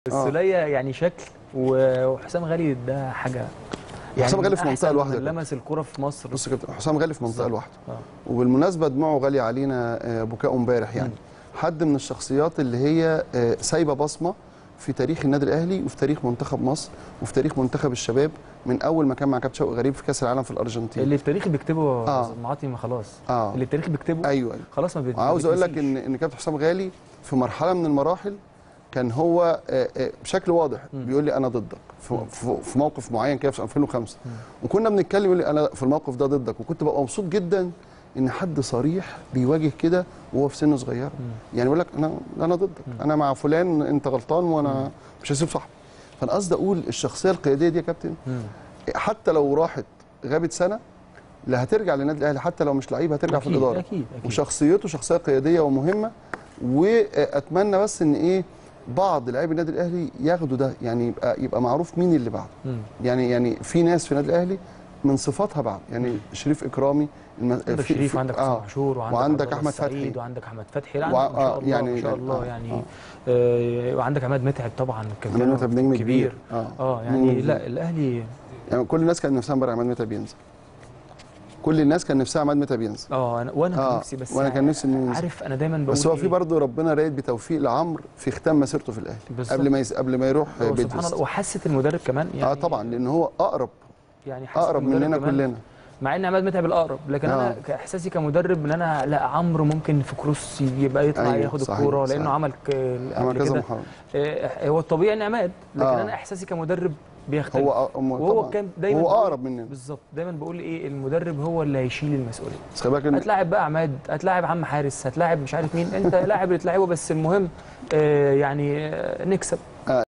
السوليه يعني شكل و- وحسام غالي ده حاجه حسام من غالي في منطقة أحسن لوحده من كده. لمس الكره في مصر بص يا كابتن حسام غالي في منطقه بالظبط. لوحده آه. وبالمناسبه دموعه غاليه علينا آه، بكاء امبارح يعني حد من الشخصيات اللي هي آه، سايبه بصمه في تاريخ النادي الاهلي وفي تاريخ منتخب مصر وفي تاريخ منتخب الشباب من اول ما كان مع كابتن شوقي غريب في كاس العالم في الارجنتين اللي التاريخ بيكتبه آه. معاطي ما خلاص اه اللي التاريخ بيكتبه ايوه ايوه خلاص ما بيت- عاوز اقول لك بيتنسيش. ان ان كابتن حسام غالي في مرحله من المراحل كان هو آه، آه، بشكل واضح مم. بيقول لي انا ضدك في, في, في موقف معين كده في 2005 وكنا بنتكلم يقول لي انا في الموقف ده ضدك وكنت ببقى مبسوط جدا ان حد صريح بيواجه كده وهو في سن صغير يعني يقول لك انا انا ضدك انا مع فلان انت غلطان وانا مش هسيب صاحبي فانا قصدي اقول الشخصيه القياديه دي يا كابتن مم. حتى لو راحت غابت سنه لا هترجع للنادي الاهلي حتى لو مش لعيب هترجع في أكيد، الاداره اكيد اكيد وشخصيته شخصيه قياديه ومهمه واتمنى بس ان ايه بعض لاعبي النادي الاهلي ياخدوا ده يعني يبقى يبقى معروف مين اللي بعده مم. يعني يعني في ناس في النادي الاهلي من صفاتها بعض يعني شريف اكرامي الم... عندك في- شريف في- وعندك آه. حسام عاشور وعندك, وعندك عبد الله أحمد السعيد فتحي. وعندك احمد فتحي لا وع- عندك ما شاء آه، الله يعني- ما شاء الله آه، يعني آه. آه، وعندك عماد متعب طبعا عماد كان متعب نجم كبير اه اه نجم يعني كبير. لا الاهلي يعني كل الناس كان نفسها امبارح عماد متعب ينزل كل الناس كان نفسها عماد متعب ينزل اه أنا- وانا كان آه، نفسي بس وأنا كان نفسي إنه ينزل. عارف انا دايما بقول بس هو في إيه؟ برضه ربنا رايد بتوفيق لعمرو في ختام مسيرته في الاهلي بالظبط. قبل ما يس... قبل ما يروح هو بيت سبحان وست. الله وحاسه المدرب كمان يعني اه طبعا لان هو اقرب يعني حاسة اقرب المدرب مننا كمان كلنا مع ان عماد متعب الاقرب لكن آه. انا احساسي كمدرب ان انا لا عمرو ممكن في كروس يبقى يطلع أيوة، ياخد صحيح، الكوره لانه صحيح. عمل ك- عمل قبل كذا كده محاولة آه، هو الطبيعي ان عماد لكن آه. انا احساسي كمدرب بيختلف هو أ- هو وهو طبعاً. كان دايما هو بيقول- اقرب مننا بالظبط دايما بقول ايه المدرب هو اللي هيشيل المسؤوليه بس خلي بالك إن- هتلاعب بقى عماد هتلاعب عم حارس هتلاعب مش عارف مين انت لاعب اللي تلاعبه بس المهم آه، يعني آه، نكسب